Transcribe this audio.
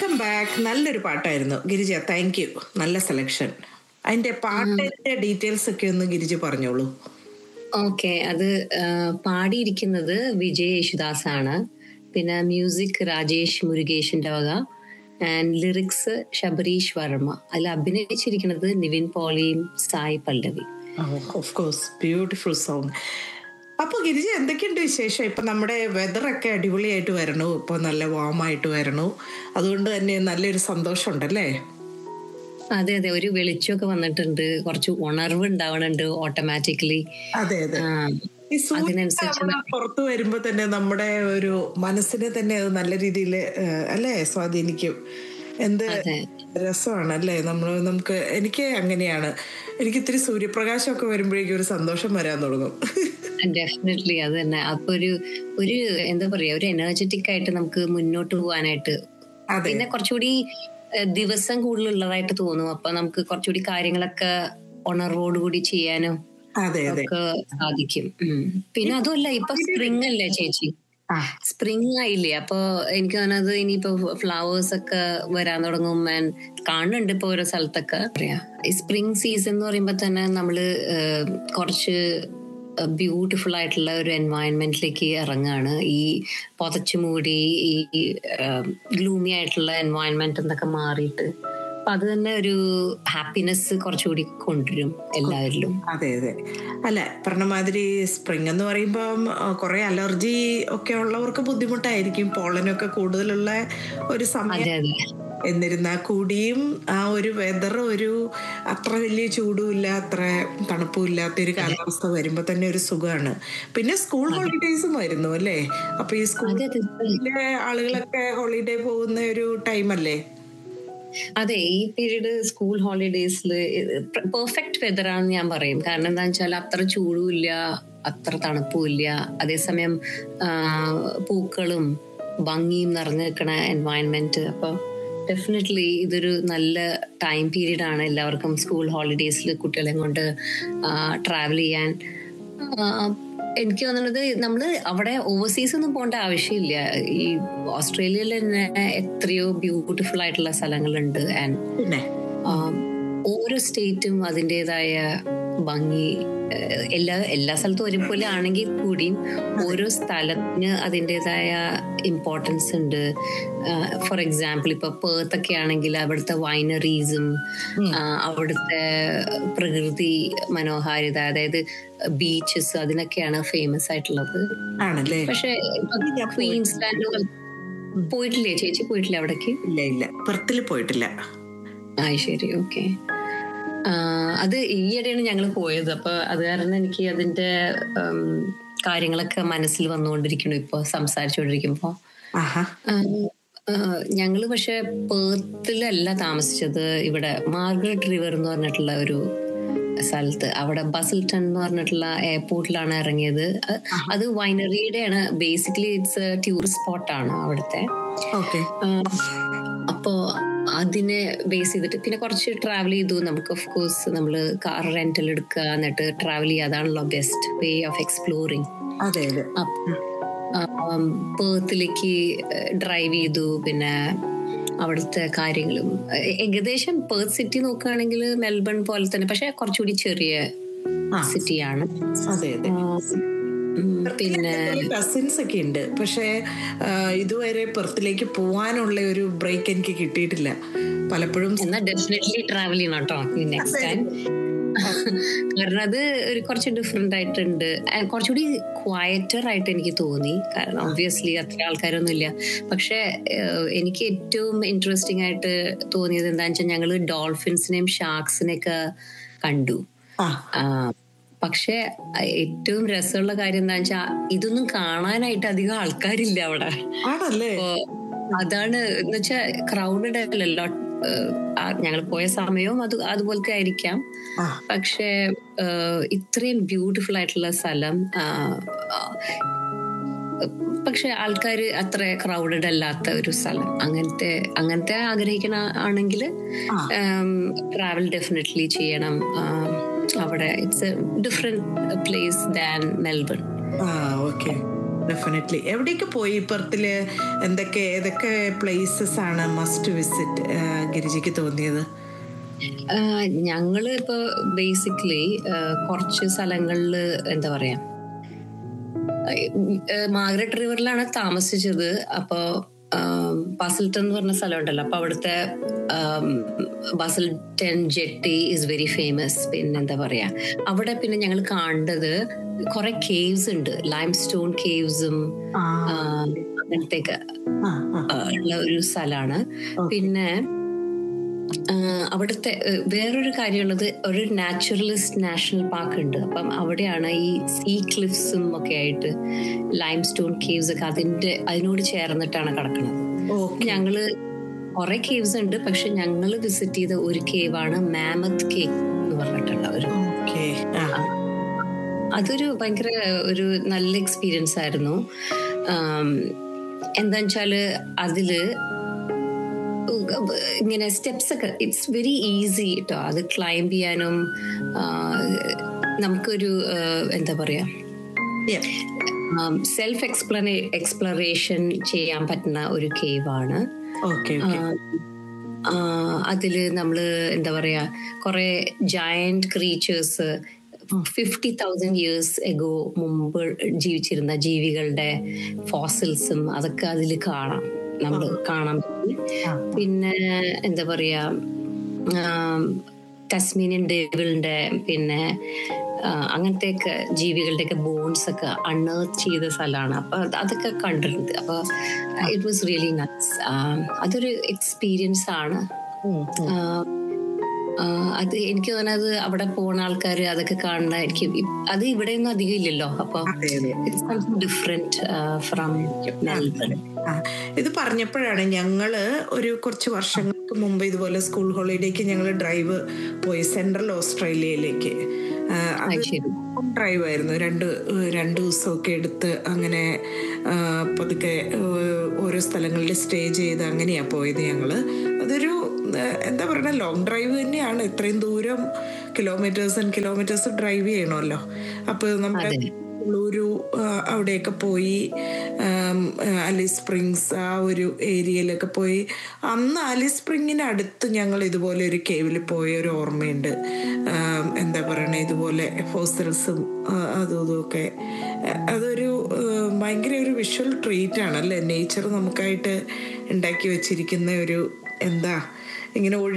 Welcome back നല്ലൊരു പാട്ടായിരുന്നു Girija thank you നല്ല സെലക്ഷൻ അതിന്റെ പാട്ടിന്റെ ഡീറ്റെയിൽസ് ഒക്കെ ഒന്ന് ഗിരിജ പറഞ്ഞോളൂ ഓക്കെ അത് ആ, പാടിയിരിക്കുന്നത് വിജയ് യേശുദാസ് ആണ് പിന്നെ മ്യൂസിക് രാജേഷ് മുരുകേഷിന്റെ വക ആൻഡ് ലിറിക്സ് ശബരീഷ് വർമ്മ അതിൽ അഭിനയിച്ചിരിക്കുന്നത് നിവിൻ പോളിയും Sai Pallavi of course beautiful song അപ്പൊ ഗിരിജ എന്തൊക്കെയുണ്ട് വിശേഷം ഇപ്പൊ നമ്മുടെ വെതറൊക്കെ അടിപൊളിയായിട്ട് വരണു ഇപ്പൊ നല്ല വാം ആയിട്ട് വരണു അതുകൊണ്ട് തന്നെ നല്ലൊരു സന്തോഷമുണ്ടല്ലേ അതെ അതെ ഒരു വെളിച്ചമൊക്കെ വന്നിട്ടുണ്ട് കുറച്ച് ഉണർവ് ഉണ്ടാവണുണ്ട് ഓട്ടോമാറ്റിക്കലി അതെ അതെ ഈ സൂര്യൻ അതിനനുസരിച്ച് അവിടെ പുറത്തു വരുമ്പോ തന്നെ നമ്മുടെ ഒരു മനസ്സിനെ തന്നെ അത് നല്ല രീതിയിൽ അല്ലേ സ്വാധീനിക്കും എന്ത് അതെ രസമാണ് അല്ലേ നമ്മൾ നമുക്ക് എനിക്ക് അങ്ങനെയാണ് എനിക്ക് ഇത്തിരി സൂര്യപ്രകാശമൊക്കെ വരുമ്പോഴേക്കും ഒരു സന്തോഷം വരാൻ തുടങ്ങും ഡെഫിനറ്റ്ലി അത് തന്നെ അപ്പൊ ഒരു ഒരു എന്താ പറയാ ഒരു എനർജറ്റിക് ആയിട്ട് നമുക്ക് മുന്നോട്ട് പോകാനായിട്ട് അതെ പിന്നെ കുറച്ചുകൂടി ഏഹ്, ദിവസം കൂടുതലുള്ളതായിട്ട് തോന്നും അപ്പൊ നമുക്ക് കുറച്ചുകൂടി കാര്യങ്ങളൊക്കെ ഉണർവോടുകൂടി ചെയ്യാനും അതെ അതെ ഒക്കെ സാധിക്കും ഉം. പിന്നെ അതുമല്ല ഇപ്പൊ സ്പ്രിംഗ് അല്ലേ ചേച്ചി ആ സ്പ്രിംഗ് ആയില്ലേ അപ്പൊ എനിക്ക് തോന്നുന്നത് ഇനിയിപ്പോ ഫ്ലവേഴ്സ് ഒക്കെ വരാൻ തുടങ്ങും ആൻഡ് കാണുന്നുണ്ട് ഇപ്പൊ ഓരോ സ്ഥലത്തൊക്കെ പറയാ ഈ സ്പ്രിംഗ് സീസൺ എന്ന് പറയുമ്പോ തന്നെ നമ്മള് ഏഹ്, കുറച്ച് ബ്യൂട്ടിഫുൾ ആയിട്ടുള്ള ഒരു എൻവയൺമെന്റിലേക്ക് ഇറങ്ങാണ് ഈ പുതച്ചു മൂടി ഈ ഗ്ലൂമി ആയിട്ടുള്ള എൻവയൺമെന്റ് എന്നൊക്കെ മാറിയിട്ട് അപ്പൊ അത് തന്നെ ഒരു ഹാപ്പിനെസ് കുറച്ചുകൂടി കൊണ്ടുവരും എല്ലാവരിലും അതെ അതെ അല്ല പറഞ്ഞ മാതിരി സ്പ്രിംഗ് എന്ന് പറയുമ്പം കുറെ അലർജി ഒക്കെ ഉള്ളവർക്ക് ബുദ്ധിമുട്ടായിരിക്കും പോളനൊക്കെ കൂടുതലുള്ള ഒരു സമയം അതെ അതെ എന്നിരുന്നാൽ കൂടിയും ആ ഒരു വെതർ ഒരു അത്ര വലിയ ചൂടും ഇല്ല അത്ര തണുപ്പും ഇല്ലാത്ത ഒരു കാലാവസ്ഥ വരുമ്പോ തന്നെ ഒരു സുഖമാണ് പിന്നെ സ്കൂൾ ഹോളിഡേയ്സും വരുന്നു അല്ലേ അപ്പൊ ഈ അതെ അതെ സ്കൂളിലെ ആളുകളൊക്കെ ഹോളിഡേ പോകുന്ന ഒരു ടൈം അല്ലേ അതെ ഈ പീരീഡ് സ്കൂൾ ഹോളിഡേയ്സിൽ പെർഫെക്റ്റ് വെതർ ആണെന്ന് ഞാൻ പറയും കാരണം എന്താ വെച്ചാൽ അത്ര ചൂടും ഇല്ല അത്ര തണുപ്പും ഇല്ല അതേസമയം ആ, പൂക്കളും ഭംഗിയും നിറഞ്ഞു നിൽക്കണ എൻവയൺമെന്റ് അപ്പോൾ ഡെഫിനറ്റ്ലി ഇതൊരു നല്ല ടൈം പീരീഡ് ആണ് എല്ലാവർക്കും സ്കൂൾ ഹോളിഡേയ്സിൽ കുട്ടികളെ കൊണ്ട് ട്രാവൽ ചെയ്യാൻ ആ, എനിക്ക് തോന്നുന്നത് നമ്മൾ അവിടെ ഓവർസീസ് ഒന്നും പോകേണ്ട ആവശ്യമില്ല ഈ ഓസ്ട്രേലിയയിൽ തന്നെ എത്രയോ ബ്യൂട്ടിഫുൾ ആയിട്ടുള്ള സ്ഥലങ്ങളുണ്ട് ആൻഡ് പിന്നെ ഓരോ സ്റ്റേറ്റും അതിൻ്റെതായ ഭംഗി ഏഹ്, എല്ലാ എല്ലാ സ്ഥലത്തും ഒരുപോലെ ആണെങ്കിൽ കൂടിയും ഓരോ സ്ഥലത്തിന് അതിൻ്റെതായ ഇമ്പോർട്ടൻസ് ഉണ്ട് ഫോർ എക്സാമ്പിൾ ഇപ്പൊ പേർത്ത് ഒക്കെ ആണെങ്കിൽ അവിടുത്തെ വൈനറീസും അവിടുത്തെ പ്രകൃതി മനോഹാരിത അതായത് ബീച്ചസ് അതിനൊക്കെയാണ് ഫേമസ് ആയിട്ടുള്ളത് ആണല്ലേ പക്ഷെ ക്വീൻസ്ലാൻഡ് പോയിട്ടില്ലേ ചേച്ചി പോയിട്ടില്ലേ അവിടേക്ക് ഇല്ല ഇല്ല പെർത്തിൽ പോയിട്ടില്ല ആ ശരി ഓക്കെ അത് ഈയിടെയാണ് ഞങ്ങൾ പോയത് അപ്പൊ അത് കാരണം എനിക്ക് അതിന്റെ ഉം, കാര്യങ്ങളൊക്കെ മനസ്സിൽ വന്നുകൊണ്ടിരിക്കുന്നു ഇപ്പൊ സംസാരിച്ചുകൊണ്ടിരിക്കുമ്പോ ആഹാ ആഹ് ഞങ്ങള് പക്ഷെ പേർത്തിലല്ല താമസിച്ചത് ഇവിടെ മാർഗരറ്റ് റിവർ എന്ന് പറഞ്ഞിട്ടുള്ള ഒരു സ്ഥലത്ത് അവിടെ ബസിൽട്ടൺ എന്ന് പറഞ്ഞിട്ടുള്ള എയർപോർട്ടിലാണ് ഇറങ്ങിയത് അ- അത് വൈനറിയുടെയാണ് ബേസിക്കലി ഇറ്റ്സ് ടൂറിസ്റ്റ് സ്പോട്ടാണ് അവിടുത്തെ ഓക്കെ ആഹ് അപ്പോ അതിനെ ബേസ് ചെയ്തിട്ട് പിന്നെ കുറച്ച് ട്രാവൽ ചെയ്തു നമുക്ക് ഓഫ് കോഴ്സ് നമ്മൾ കാർ റെന്റൽ എടുക്കുക എന്നിട്ട് ട്രാവൽ ചെയ്യുക അതാണല്ലോ ബെസ്റ്റ് വേ ഓഫ് എക്സ്പ്ലോറിങ് അതെ അതെ പേർത്തിലേക്ക് ഡ്രൈവ് ചെയ്തു പിന്നെ അവിടുത്തെ കാര്യങ്ങളും ഏ- ഏകദേശം പേർത്ത് സിറ്റി നോക്കുകയാണെങ്കിൽ മെൽബൺ പോലെ തന്നെ പക്ഷെ കുറച്ചുകൂടി ചെറിയ ആ. സിറ്റിയാണ് അതെ അതെ പിന്നെ കസിൻസ് ഒക്കെ ഉണ്ട് പക്ഷേ ആ, ഇതുവരെ പെർത്തിലേക്ക് പോവാനുള്ള ഒരു ബ്രേക്ക് എനിക്ക് കിട്ടിയിട്ടില്ല പലപ്പോഴും എന്നാ ഡെഫിനറ്റ്ലി ട്രാവൽ ചെയ്യണം കേട്ടോ നെക്സ്റ്റ് ടൈം കാരണം അത് ഒരു കുറച്ച് ഡിഫറെന്റ് ആയിട്ടുണ്ട് And കുറച്ചുകൂടി ക്വയറ്റർ ആയിട്ട് എനിക്ക് തോന്നി കാരണം ഒബ്വിയസ്ലി അത്ര ആൾക്കാരൊന്നും ഇല്ല പക്ഷെ ഏഹ്, എനിക്ക് ഏറ്റവും ഇൻട്രസ്റ്റിംഗ് ആയിട്ട് തോന്നിയത് എന്താണെന്ന് വെച്ചാൽ ഞങ്ങള് ഡോൾഫിൻസിനെയും ഷാർക്സിനെയൊക്കെ കണ്ടു ആ ആ, പക്ഷെ ഏറ്റവും രസമുള്ള കാര്യം എന്താ വെച്ചാൽ ഇതൊന്നും കാണാനായിട്ട് അധികം ആൾക്കാരില്ല അവിടെ ആണല്ലേ അപ്പോ അതാണ് എന്ന് വെച്ചാൽ ക്രൗഡഡ് അല്ലല്ലോ ഞങ്ങൾ പോയ സമയവും അത് അതുപോലത്തെ ആയിരിക്കാം ആ പക്ഷേ ഏഹ്, ഇത്രയും ബ്യൂട്ടിഫുൾ ആയിട്ടുള്ള സ്ഥലം ആ, ആ, പക്ഷെ ആൾക്കാർ അത്ര ക്രൗഡഡ് അല്ലാത്ത ഒരു സ്ഥലം അങ്ങനത്തെ അങ്ങനത്തെ ആഗ്രഹിക്കണ ആണെങ്കിൽ ആ. ട്രാവൽ ഡെഫിനറ്റ്ലി ചെയ്യണം ആ, അവിടെ it's a different place than Melbourne ah okay definitely എവിടേക്ക് പോയി പെർത്തില് എന്തൊക്കെ ഏതൊക്കെ പ്ലേസസ് ആണ് മസ്റ്റ് വിസിറ്റ് ഗിരിജയ്ക്ക് തോന്നിയത് ആഹ് ഞങ്ങള് ഇപ്പൊ ബേസിക്കലി കുറച്ച് സ്ഥലങ്ങളില് എന്താ പറയാ ആഹ് മാർഗ്രറ്റ് റിവറിലാണ് താമസിച്ചത് അപ്പോ ബസൽട്ടൺ എന്ന് പറഞ്ഞ സ്ഥലം ഉണ്ടല്ലോ അപ്പൊ അവിടുത്തെ Busselton jetty is very famous പിന്നെ എന്താ പറയാ അവിടെ പിന്നെ ഞങ്ങൾ കണ്ടത് കുറെ കേവ്സ് ഉണ്ട് ലൈം സ്റ്റോൺ കേവ്സും അങ്ങനത്തെയൊക്കെ ആ, ആ. ആഹ് ഉള്ള ഒരു സ്ഥലമാണ് പിന്നെ ആഹ് അവിടുത്തെ ഏഹ് വേറൊരു കാര്യമുള്ളത് ഒരു നാച്ചുറലിസ്റ്റ് നാഷണൽ പാർക്ക് ഉണ്ട് അപ്പം അവിടെയാണ് ഈ സീ ക്ലിഫ്സും ഒക്കെ ആയിട്ട് ലൈം സ്റ്റോൺ കേവ്സ് ഒക്കെ അതിന്റെ അതിനോട് ചേർന്നിട്ടാണ് കിടക്കുന്നത് ഓക്കെ ഞങ്ങള് കുറെ കേവ്സ് ഉണ്ട് പക്ഷെ ഞങ്ങൾ വിസിറ്റ് ചെയ്ത ഒരു കേവാണ് മാമത്ത് കേവ് എന്ന് പറഞ്ഞിട്ടുള്ള ഒരു ഓക്കെ ആ അതൊരു ഭയങ്കര ഒരു നല്ല എക്സ്പീരിയൻസ് ആയിരുന്നു ആം, എന്താന്ന് വെച്ചാല് അതില് ഇങ്ങനെ സ്റ്റെപ്സ് ഒക്കെ ഇറ്റ്സ് വെരി ഈസി കേട്ടോ അത് ക്ലൈംബ് ചെയ്യാനും ആ, നമുക്കൊരു ആ, എന്താ പറയാ Yeah. സെൽഫ് എക്സ്പ്ലനേ എക്സ്പ്ലറേഷൻ ചെയ്യാൻ പറ്റുന്ന ഒരു കേവാണ് ഓക്കെ ഓക്കെ അതില് നമ്മള് എന്താ പറയാ കുറെ giant creatures fifty thousand years ago മുമ്പ് ജീവിച്ചിരുന്ന ജീവികളുടെ ഫോസിൽസും അതൊക്കെ അതിൽ കാണാം നമ്മൾ കാണാൻ പറ്റും പിന്നെ എന്താ പറയാ ടസ്മീനിയൻ ഡേവിളിന്റെ പിന്നെ ആ, അങ്ങനത്തെയൊക്കെ ജീവികളുടെയൊക്കെ ബോൺസ് ഒക്കെ അണ്ണേർത്ത് ചെയ്ത സ്ഥലമാണ് അപ്പൊ അത് അതൊക്കെ കണ്ടിട്ടുണ്ട് അപ്പൊ ഇറ്റ് വാസ് റിയലി നൈസ് അതൊരു എക്സ്പീരിയൻസ് ആണ് ആ, ആ, അത് എനിക്ക് തോന്നുന്നത് അവിടെ പോണ ആൾക്കാർ അതൊക്കെ കാണുന്നതായിരിക്കും ഇ- അത് ഇവിടെയൊന്നും അധികം ഇല്ലല്ലോ അപ്പൊ അതെ അതെ it's something different from Melbourne ആ, ഇത് പറഞ്ഞപ്പോഴാണ് ഞങ്ങള് ഒരു കുറച്ച് വർഷങ്ങൾക്ക് മുമ്പ് ഇതുപോലെ സ്കൂൾ ഹോളിഡേക്ക് ഞങ്ങൾ ഡ്രൈവ് പോയി സെൻട്രൽ ഓസ്ട്രേലിയയിലേക്ക് ആ, അത് ശരി ഡ്രൈവ് ആയിരുന്നു രണ്ട് ഏഹ് രണ്ട് ദിവസമൊക്കെ എടുത്ത് അങ്ങനെ ആ, പതുക്കെ ഏഹ് ഓരോ സ്ഥലങ്ങളിൽ സ്റ്റേ ചെയ്ത് അങ്ങനെയാണ് പോയത് ഞങ്ങള് അതൊരു ഏഹ് എന്താ പറയുക ലോങ് ഡ്രൈവ് തന്നെയാണ് ഇത്രയും ദൂരം കിലോമീറ്റേഴ്സ് ആൻഡ് കിലോമീറ്റേഴ്സ് ഡ്രൈവ് ചെയ്യണമല്ലോ അപ്പോൾ നമ്മുടെ അതെ. ഉള്ളൂരു അവിടെയൊക്കെ പോയി ആം, ആ, അലിസ് സ്പ്രിങ്സ് ആ ഒരു ഏരിയയിലൊക്കെ പോയി അന്ന് അലിസ് സ്പ്രിങ്ങിന് അടുത്ത് ഞങ്ങൾ ഇതുപോലെ ഒരു കേവിൽ പോയ ഒരു ഓർമ്മയുണ്ട് ആം, എന്താ പറയണേ ഇതുപോലെ ഫോസിൽസും അതും ഇതും ഒക്കെ ആ, അതൊരു ആ, ഭയങ്കര ഒരു വിഷ്വൽ ട്രീറ്റ് ആണ് അല്ലേ നേച്ചർ നമുക്കായിട്ട് ഉണ്ടാക്കി വെച്ചിരിക്കുന്ന ഒരു എന്താ ഇങ്ങനെ ഒഴി